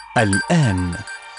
الآن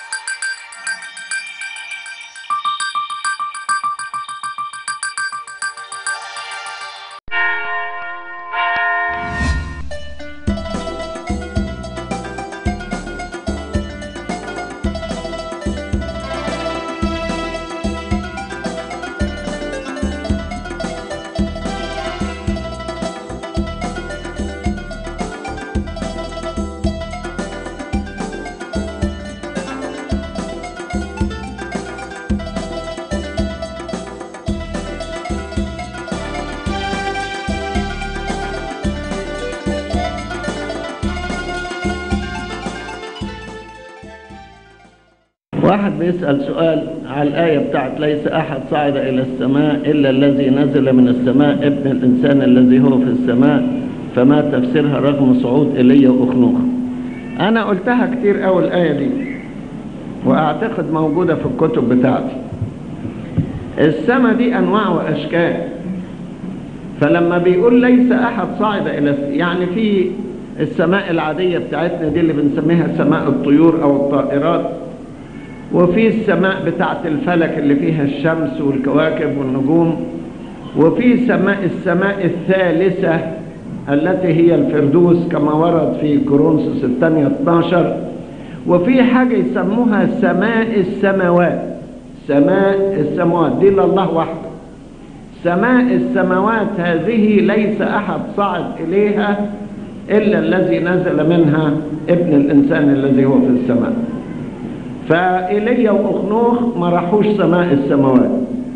واحد بيسأل سؤال على الآية بتاعت ليس أحد صعد إلى السماء إلا الذي نزل من السماء ابن الإنسان الذي هو في السماء فما تفسيرها رغم صعود إيليا وأخنوخ أنا قلتها كتير أوي الآية دي وأعتقد موجودة في الكتب بتاعتي السماء دي أنواع وأشكال فلما بيقول ليس أحد صعد إلى الس- يعني في السماء العادية بتاعتنا دي اللي بنسميها سماء الطيور أو الطائرات وفي السماء بتاعت الفلك اللي فيها الشمس والكواكب والنجوم وفي سماء السماء الثالثة التي هي الفردوس كما ورد في كورنثوس الثانية 12 وفي حاجة يسموها سماء السماوات سماء السماوات دي لله وحده سماء السماوات هذه ليس أحد صعد إليها إلا الذي نزل منها ابن الإنسان الذي هو في السماء فإيليا وأخنوخ ما راحوش سماء السماوات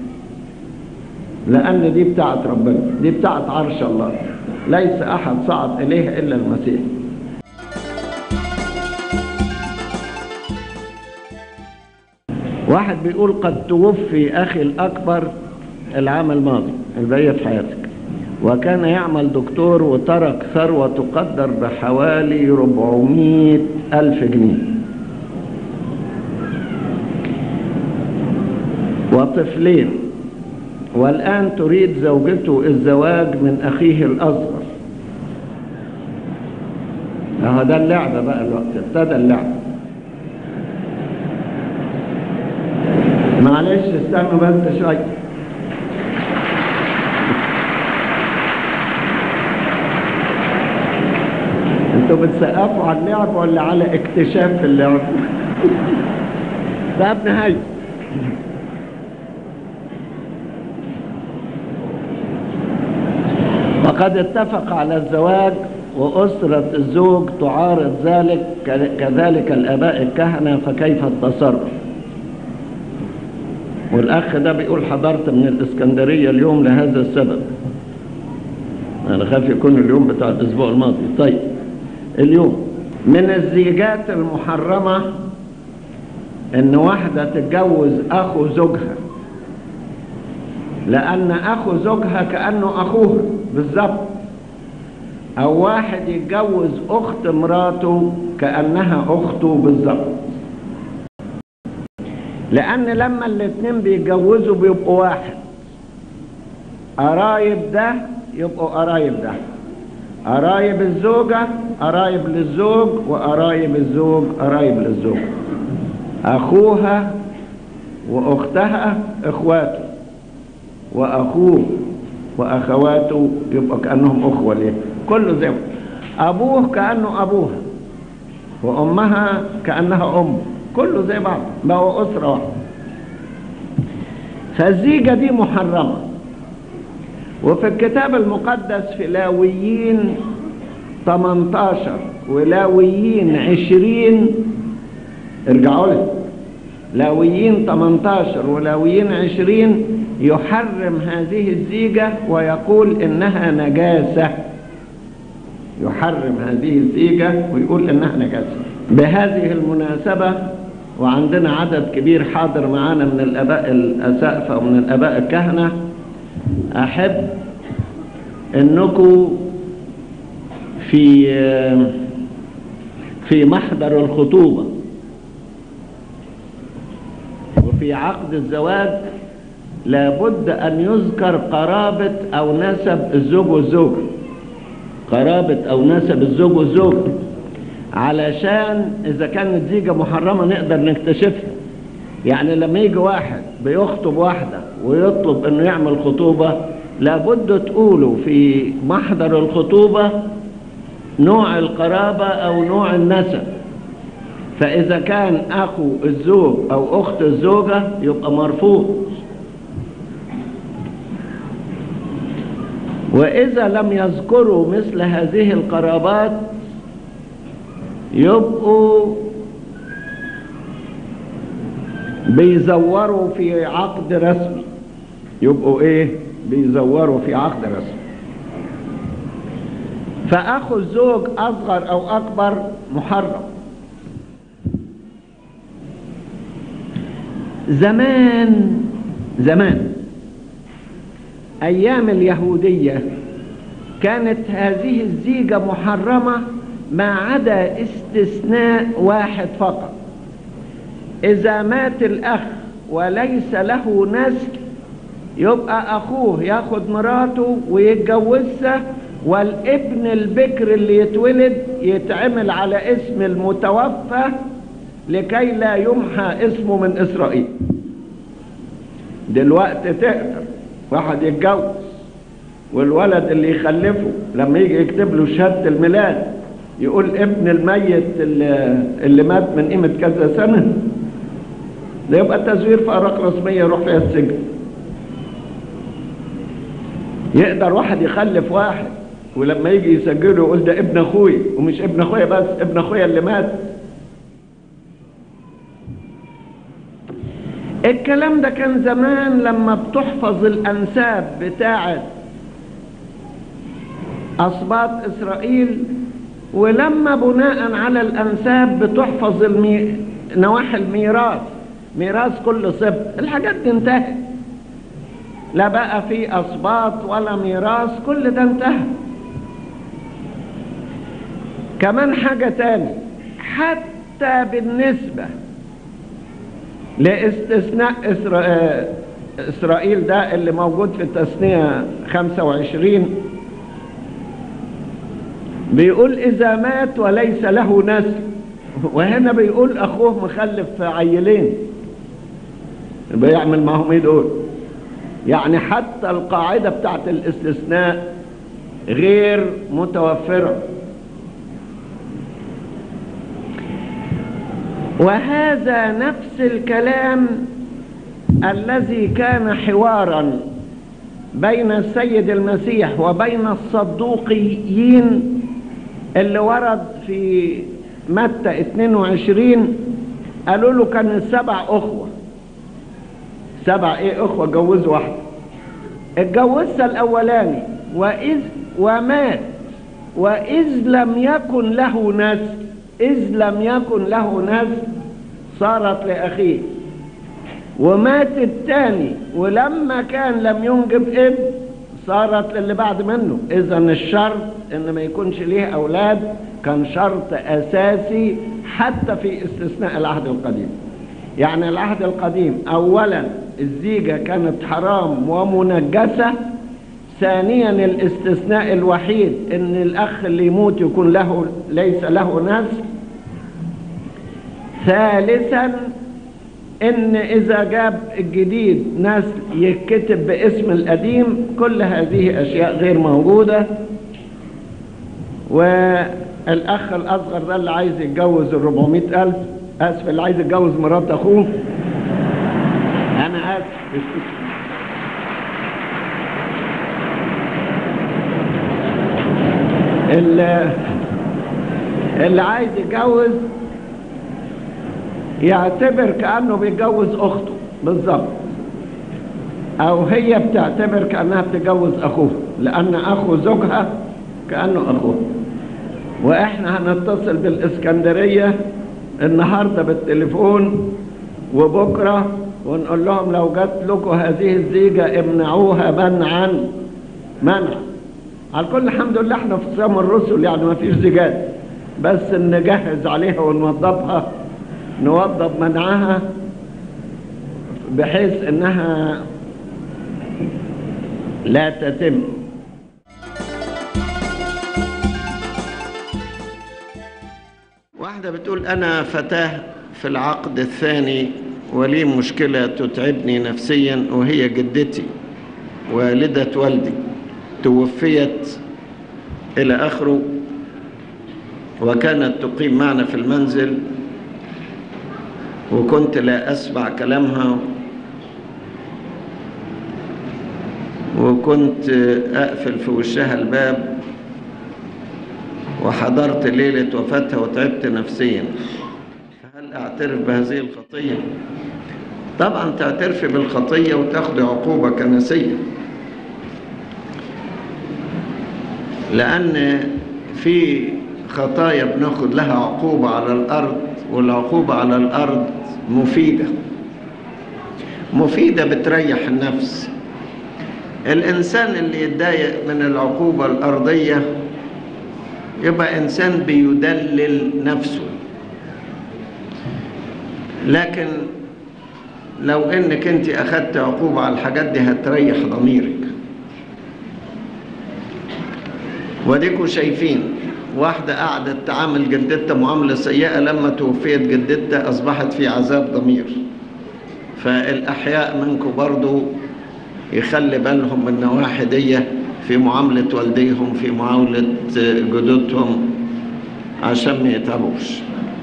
لأن دي بتاعت ربنا دي بتاعت عرش الله ليس أحد صعد إليها إلا المسيح واحد بيقول قد توفي أخي الأكبر العام الماضي البقية في حياتك وكان يعمل دكتور وترك ثروة تقدر بحوالي 400 ألف جنيه وطفلين والآن تريد زوجته الزواج من أخيه الأصغر أهو ده اللعبة بقى الوقت ابتدى اللعبة معلش استنوا بس شوية انتوا بتسقفوا على اللعب ولا على اكتشاف في اللعب ده بنهاية وقد اتفق على الزواج وأسرة الزوج تعارض ذلك كذلك الآباء الكهنة فكيف التصرف والأخ ده بيقول حضرت من الإسكندرية اليوم لهذا السبب أنا خاف يكون اليوم بتاع الأسبوع الماضي طيب اليوم من الزيجات المحرمة إن واحدة تتجوز أخو زوجها لأن أخو زوجها كأنه أخوها بالظبط أو واحد يتجوز أخت مراته كأنها أخته بالظبط لأن لما الاتنين بيتجوزوا بيبقوا واحد قرايب ده يبقوا قرايب ده قرايب الزوجة قرايب للزوج وقرايب الزوج قرايب للزوج أخوها وأختها إخواته وأخوه وأخواته يبقى كأنهم أخوة ليه كله زي بعض. أبوه كأنه أبوها وأمها كأنها أمه كله زي بعض بقوا أسرة واحدة فالزيجة دي محرمة وفي الكتاب المقدس في لاويين 18 ولاويين 20 ارجعوا لي لاويين 18 ولاويين 20 يحرم هذه الزيجة ويقول إنها نجاسة يحرم هذه الزيجة ويقول إنها نجاسة بهذه المناسبة وعندنا عدد كبير حاضر معانا من الآباء الأسقفة ومن الآباء الكهنة أحب أنكم في في محضر الخطوبة وفي عقد الزواج لابد أن يذكر قرابة أو نسب الزوج والزوجة قرابة أو نسب الزوج والزوجة علشان إذا كانت زيجة محرمة نقدر نكتشفها يعني لما يجي واحد بيخطب واحدة ويطلب انه يعمل خطوبة لابد تقولوا في محضر الخطوبة نوع القرابة او نوع النسب فاذا كان اخو الزوج او اخت الزوجة يبقى مرفوض واذا لم يذكروا مثل هذه القرابات يبقوا بيزوروا في عقد رسمي يبقوا ايه بيزوروا في عقد رسمي فاخو الزوج اصغر او اكبر محرم زمان زمان ايام اليهوديه كانت هذه الزيجه محرمه ما عدا استثناء واحد فقط إذا مات الأخ وليس له نسل يبقى أخوه ياخد مراته ويتجوزها والابن البكر اللي يتولد يتعمل على اسم المتوفى لكي لا يمحى اسمه من إسرائيل دلوقتي تقدر واحد يتجوز والولد اللي يخلفه لما يجي يكتب له شهادة الميلاد يقول ابن الميت اللي, اللي مات من قيمة كذا سنة ده يبقى تزوير في أوراق رسمية يروح فيها السجن يقدر واحد يخلف واحد ولما يجي يسجله يقول ده ابن اخويا ومش ابن اخويا بس ابن اخويا اللي مات الكلام ده كان زمان لما بتحفظ الانساب بتاعه اسباط اسرائيل ولما بناء على الانساب بتحفظ المي... نواحي الميراث ميراث كل سبت الحاجات دي انتهت لا بقى في اسباط ولا ميراث كل ده انتهى كمان حاجة تاني حتى بالنسبة لاستثناء إسرا... إسرائيل ده اللي موجود في التثنية 25 بيقول إذا مات وليس له نسل وهنا بيقول أخوه مخلف عيلين بيعمل معهم ايه دول يعني حتى القاعدة بتاعت الاستثناء غير متوفرة وهذا نفس الكلام الذي كان حوارا بين السيد المسيح وبين الصدوقيين اللي ورد في متى 22 قالوا له كان السبع أخوة سبع ايه اخوة جوزوا واحدة اتجوزها الاولاني واذ ومات واذ لم يكن له نسل اذ لم يكن له نسل صارت لاخيه ومات الثاني ولما كان لم ينجب ابن صارت للي بعد منه اذا الشرط ان ما يكونش ليه اولاد كان شرط اساسي حتى في استثناء العهد القديم يعني العهد القديم اولا الزيجة كانت حرام ومنجسة ثانيا الاستثناء الوحيد ان الاخ اللي يموت يكون له ليس له نسل ثالثا ان اذا جاب الجديد نسل يتكتب باسم القديم كل هذه اشياء غير موجودة والاخ الاصغر ده اللي عايز يتجوز الربعمائة الف اسف اللي عايز يتجوز مرات اخوه انا اسف اللي, اللي عايز يتجوز يعتبر كأنه بيتجوز أخته بالظبط أو هي بتعتبر كأنها بتجوز أخوه لأن أخو زوجها كأنه أخوه وإحنا هنتصل بالإسكندرية النهاردة بالتليفون وبكرة ونقول لهم لو جت لكم هذه الزيجة امنعوها منعا منع على كل الحمد لله احنا في صيام الرسل يعني ما فيش زيجات بس نجهز عليها ونوضبها نوضب منعها بحيث انها لا تتم واحدة بتقول أنا فتاة في العقد الثاني ولي مشكلة تتعبني نفسيا وهي جدتي والدة والدي توفيت إلى آخره وكانت تقيم معنا في المنزل وكنت لا أسمع كلامها وكنت أقفل في وشها الباب وحضرت ليلة وفاتها وتعبت نفسيا فهل أعترف بهذه الخطية؟ طبعا تعترفي بالخطية وتاخدي عقوبة كنسية لأن في خطايا بناخد لها عقوبة على الأرض والعقوبة على الأرض مفيدة مفيدة بتريح النفس الإنسان اللي يتضايق من العقوبة الأرضية يبقى إنسان بيدلل نفسه لكن لو إنك أنت أخدت عقوبة على الحاجات دي هتريح ضميرك وديكوا شايفين واحدة قعدت تعامل جدتها معاملة سيئة لما توفيت جدتها أصبحت في عذاب ضمير فالأحياء منكم برضو يخلي بالهم من النواحي دي في معاملة والديهم في معاملة جدودهم عشان ما يتعبوش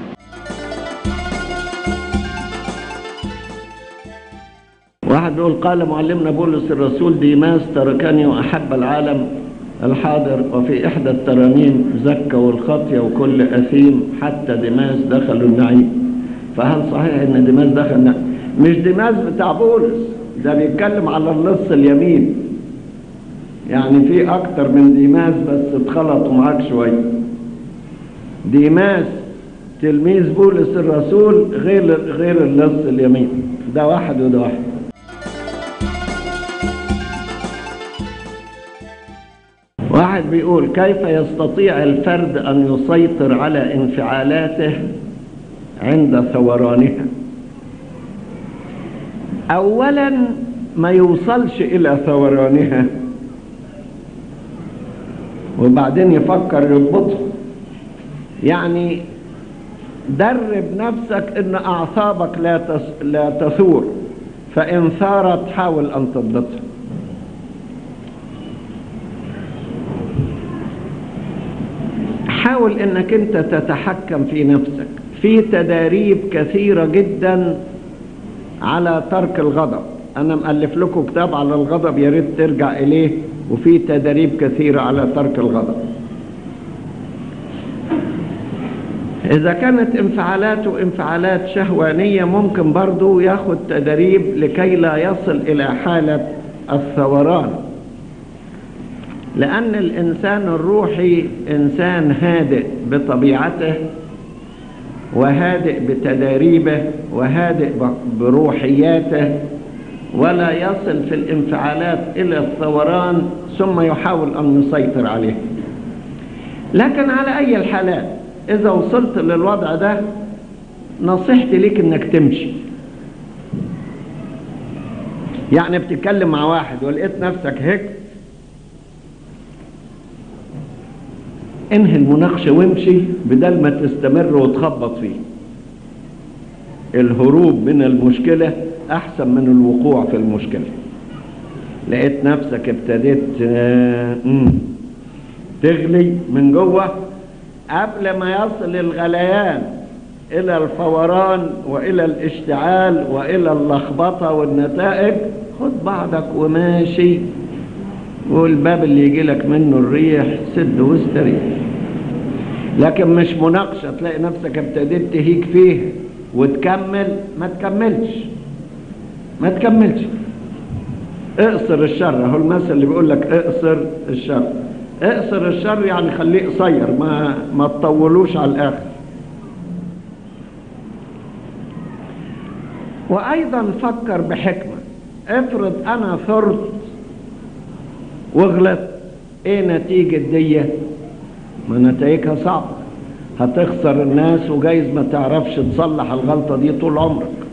واحد بيقول قال معلمنا بولس الرسول ديماس تركني وأحب العالم الحاضر وفي إحدى الترانيم زكى والخطية وكل أثيم حتى ديماس دخلوا النعيم فهل صحيح إن ديماس دخل النعيم مش ديماس بتاع بولس ده بيتكلم على النص اليمين يعني في أكتر من ديماس بس اتخلطوا معاك شوية ديماس تلميذ بولس الرسول غير غير النص اليمين ده واحد وده واحد واحد بيقول كيف يستطيع الفرد أن يسيطر على انفعالاته عند ثورانها أولا ما يوصلش إلى ثورانها وبعدين يفكر يضبطه يعني درب نفسك ان اعصابك لا تس لا تثور فان ثارت حاول ان تضبطها حاول انك انت تتحكم في نفسك في تداريب كثيرة جدا على ترك الغضب انا مؤلف لكم كتاب على الغضب يا ريت ترجع اليه وفي تداريب كثيرة على ترك الغضب إذا كانت انفعالاته انفعالات شهوانية ممكن برضو ياخد تدريب لكي لا يصل إلى حالة الثوران لأن الإنسان الروحي إنسان هادئ بطبيعته وهادئ بتداريبه وهادئ بروحياته ولا يصل في الانفعالات إلى الثوران ثم يحاول أن يسيطر عليه لكن على أي الحالات إذا وصلت للوضع ده نصيحتي ليك إنك تمشي يعني بتتكلم مع واحد ولقيت نفسك هيك انهي المناقشة وامشي بدل ما تستمر وتخبط فيه الهروب من المشكلة أحسن من الوقوع في المشكلة لقيت نفسك ابتديت تغلي من جوه قبل ما يصل الغليان إلى الفوران وإلى الاشتعال وإلى اللخبطة والنتائج خد بعضك وماشي والباب اللي يجي لك منه الريح سد واستريح لكن مش مناقشة تلاقي نفسك ابتديت تهيج فيه وتكمل ما تكملش ما تكملش اقصر الشر اهو المثل اللي بيقول لك اقصر الشر اقصر الشر يعني خليه قصير ما ما تطولوش على الاخر وايضا فكر بحكمه افرض انا ثرت واغلط ايه نتيجه دي ما نتائجها صعبه هتخسر الناس وجايز ما تعرفش تصلح الغلطه دي طول عمرك